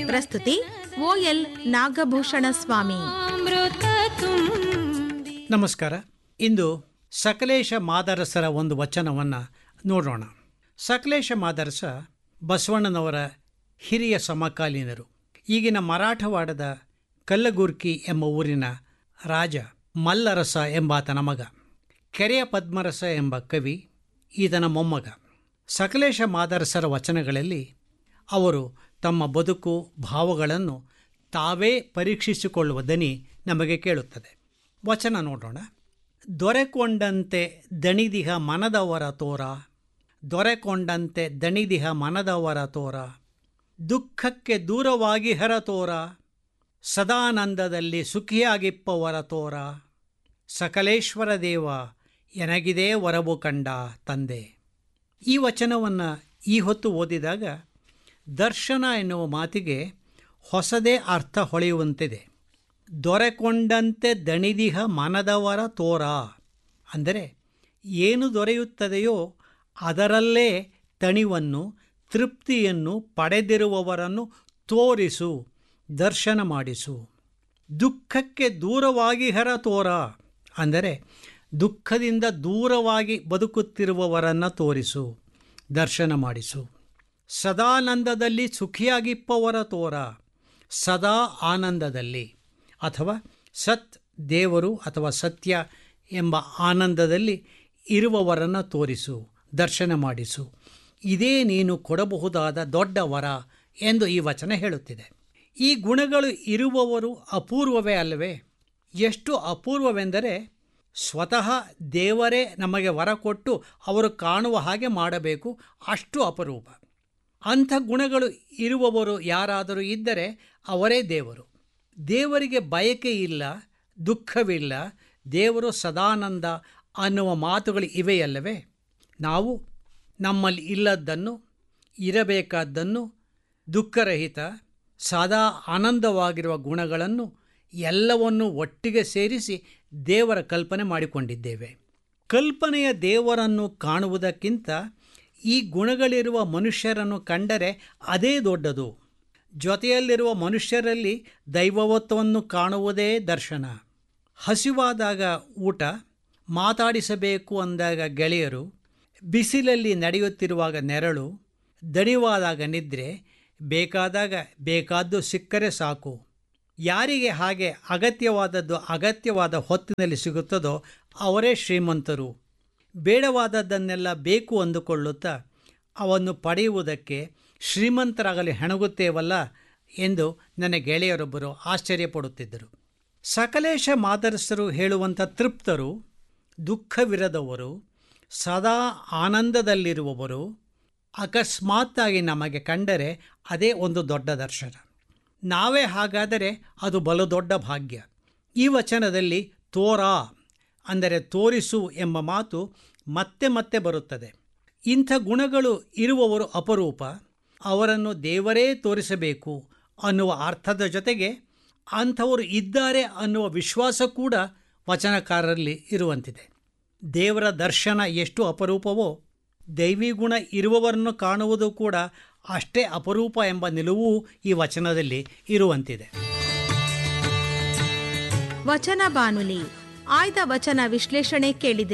ಪ್ರಸ್ತುತಿ ಓಎಲ್ ನಾಗಭೂಷಣ ಸ್ವಾಮಿ ಅಮೃತ ತುಂಬಿ ನಮಸ್ಕಾರ ಇಂದು ಸಕಲೇಶ ಮಾದರಸರ ಒಂದು ವಚನವನ್ನು ನೋಡೋಣ ಸಕಲೇಶ ಮಾದರಸ ಬಸವಣ್ಣನವರ ಹಿರಿಯ ಸಮಕಾಲೀನರು ಈಗಿನ ಮರಾಠವಾಡದ ಕಲ್ಲಗುರ್ಕಿ ಎಂಬ ಊರಿನ ರಾಜ ಮಲ್ಲರಸ ಎಂಬಾತನ ಮಗ ಕೆರೆಯ ಪದ್ಮರಸ ಎಂಬ ಕವಿ ಈತನ ಮೊಮ್ಮಗ ಸಕಲೇಶ ಮಾದರಸರ ವಚನಗಳಲ್ಲಿ ಅವರು ತಮ್ಮ ಬದುಕು ಭಾವಗಳನ್ನು ತಾವೇ ಪರೀಕ್ಷಿಸಿಕೊಳ್ಳುವ ದನಿ ನಮಗೆ ಕೇಳುತ್ತದೆ ವಚನ ನೋಡೋಣ ದೊರೆಕೊಂಡಂತೆ ದಣಿದಿಹ ಮನದವರ ತೋರ ದೊರೆಕೊಂಡಂತೆ ದಣಿದಿಹ ಮನದವರ ತೋರ ದುಃಖಕ್ಕೆ ದೂರವಾಗಿ ಹರ ತೋರ ಸದಾನಂದದಲ್ಲಿ ಸುಖಿಯಾಗಿಪ್ಪವರ ತೋರ ಸಕಲೇಶ್ವರ ದೇವ ಎನಗಿದೇ ವರವು ಕಂಡ ತಂದೆ ಈ ವಚನವನ್ನು ಈ ಹೊತ್ತು ಓದಿದಾಗ ದರ್ಶನ ಎನ್ನುವ ಮಾತಿಗೆ ಹೊಸದೇ ಅರ್ಥ ಹೊಳೆಯುವಂತಿದೆ ದೊರೆಕೊಂಡಂತೆ ದಣಿದಿಹ ಮನದವರ ತೋರ ಅಂದರೆ ಏನು ದೊರೆಯುತ್ತದೆಯೋ ಅದರಲ್ಲೇ ತಣಿವನ್ನು ತೃಪ್ತಿಯನ್ನು ಪಡೆದಿರುವವರನ್ನು ತೋರಿಸು ದರ್ಶನ ಮಾಡಿಸು ದುಃಖಕ್ಕೆ ದೂರವಾಗಿ ಹರ ತೋರ ಅಂದರೆ ದುಃಖದಿಂದ ದೂರವಾಗಿ ಬದುಕುತ್ತಿರುವವರನ್ನು ತೋರಿಸು ದರ್ಶನ ಮಾಡಿಸು ಸದಾನಂದದಲ್ಲಿ ಸುಖಿಯಾಗಿಪ್ಪವರ ತೋರ ಸದಾ ಆನಂದದಲ್ಲಿ ಅಥವಾ ಸತ್ ದೇವರು ಅಥವಾ ಸತ್ಯ ಎಂಬ ಆನಂದದಲ್ಲಿ ಇರುವವರನ್ನು ತೋರಿಸು ದರ್ಶನ ಮಾಡಿಸು ಇದೇ ನೀನು ಕೊಡಬಹುದಾದ ದೊಡ್ಡ ವರ ಎಂದು ಈ ವಚನ ಹೇಳುತ್ತಿದೆ ಈ ಗುಣಗಳು ಇರುವವರು ಅಪೂರ್ವವೇ ಅಲ್ಲವೇ ಎಷ್ಟು ಅಪೂರ್ವವೆಂದರೆ ಸ್ವತಃ ದೇವರೇ ನಮಗೆ ವರ ಕೊಟ್ಟು ಅವರು ಕಾಣುವ ಹಾಗೆ ಮಾಡಬೇಕು ಅಷ್ಟು ಅಪರೂಪ ಅಂಥ ಗುಣಗಳು ಇರುವವರು ಯಾರಾದರೂ ಇದ್ದರೆ ಅವರೇ ದೇವರು ದೇವರಿಗೆ ಬಯಕೆ ಇಲ್ಲ ದುಃಖವಿಲ್ಲ ದೇವರು ಸದಾನಂದ ಅನ್ನುವ ಮಾತುಗಳು ಇವೆಯಲ್ಲವೇ ನಾವು ನಮ್ಮಲ್ಲಿ ಇಲ್ಲದ್ದನ್ನು ಇರಬೇಕಾದ್ದನ್ನು ದುಃಖರಹಿತ ಸದಾ ಆನಂದವಾಗಿರುವ ಗುಣಗಳನ್ನು ಎಲ್ಲವನ್ನೂ ಒಟ್ಟಿಗೆ ಸೇರಿಸಿ ದೇವರ ಕಲ್ಪನೆ ಮಾಡಿಕೊಂಡಿದ್ದೇವೆ ಕಲ್ಪನೆಯ ದೇವರನ್ನು ಕಾಣುವುದಕ್ಕಿಂತ ಈ ಗುಣಗಳಿರುವ ಮನುಷ್ಯರನ್ನು ಕಂಡರೆ ಅದೇ ದೊಡ್ಡದು ಜೊತೆಯಲ್ಲಿರುವ ಮನುಷ್ಯರಲ್ಲಿ ದೈವವತ್ವವನ್ನು ಕಾಣುವುದೇ ದರ್ಶನ ಹಸಿವಾದಾಗ ಊಟ ಮಾತಾಡಿಸಬೇಕು ಅಂದಾಗ ಗೆಳೆಯರು ಬಿಸಿಲಲ್ಲಿ ನಡೆಯುತ್ತಿರುವಾಗ ನೆರಳು ದಣಿವಾದಾಗ ನಿದ್ರೆ ಬೇಕಾದಾಗ ಬೇಕಾದ್ದು ಸಿಕ್ಕರೆ ಸಾಕು ಯಾರಿಗೆ ಹಾಗೆ ಅಗತ್ಯವಾದದ್ದು ಅಗತ್ಯವಾದ ಹೊತ್ತಿನಲ್ಲಿ ಸಿಗುತ್ತದೋ ಅವರೇ ಶ್ರೀಮಂತರು ಬೇಡವಾದದ್ದನ್ನೆಲ್ಲ ಬೇಕು ಅಂದುಕೊಳ್ಳುತ್ತಾ ಅವನ್ನು ಪಡೆಯುವುದಕ್ಕೆ ಶ್ರೀಮಂತರಾಗಲಿ ಹೆಣಗುತ್ತೇವಲ್ಲ ಎಂದು ನನ್ನ ಗೆಳೆಯರೊಬ್ಬರು ಆಶ್ಚರ್ಯಪಡುತ್ತಿದ್ದರು ಸಕಲೇಶ ಮಾದರಸರು ಹೇಳುವಂಥ ತೃಪ್ತರು ದುಃಖವಿರದವರು ಸದಾ ಆನಂದದಲ್ಲಿರುವವರು ಅಕಸ್ಮಾತ್ತಾಗಿ ನಮಗೆ ಕಂಡರೆ ಅದೇ ಒಂದು ದೊಡ್ಡ ದರ್ಶನ ನಾವೇ ಹಾಗಾದರೆ ಅದು ಬಲು ದೊಡ್ಡ ಭಾಗ್ಯ ಈ ವಚನದಲ್ಲಿ ತೋರಾ ಅಂದರೆ ತೋರಿಸು ಎಂಬ ಮಾತು ಮತ್ತೆ ಮತ್ತೆ ಬರುತ್ತದೆ ಇಂಥ ಗುಣಗಳು ಇರುವವರು ಅಪರೂಪ ಅವರನ್ನು ದೇವರೇ ತೋರಿಸಬೇಕು ಅನ್ನುವ ಅರ್ಥದ ಜೊತೆಗೆ ಅಂಥವರು ಇದ್ದಾರೆ ಅನ್ನುವ ವಿಶ್ವಾಸ ಕೂಡ ವಚನಕಾರರಲ್ಲಿ ಇರುವಂತಿದೆ ದೇವರ ದರ್ಶನ ಎಷ್ಟು ಅಪರೂಪವೋ ದೈವಿ ಗುಣ ಇರುವವರನ್ನು ಕಾಣುವುದು ಕೂಡ ಅಷ್ಟೇ ಅಪರೂಪ ಎಂಬ ನಿಲುವು ಈ ವಚನದಲ್ಲಿ ಇರುವಂತಿದೆ ವಚನ ಬಾನುಲಿ ಆಯ್ದ ವಚನ ವಿಶ್ಲೇಷಣೆ ಕೇಳಿದಿರಿ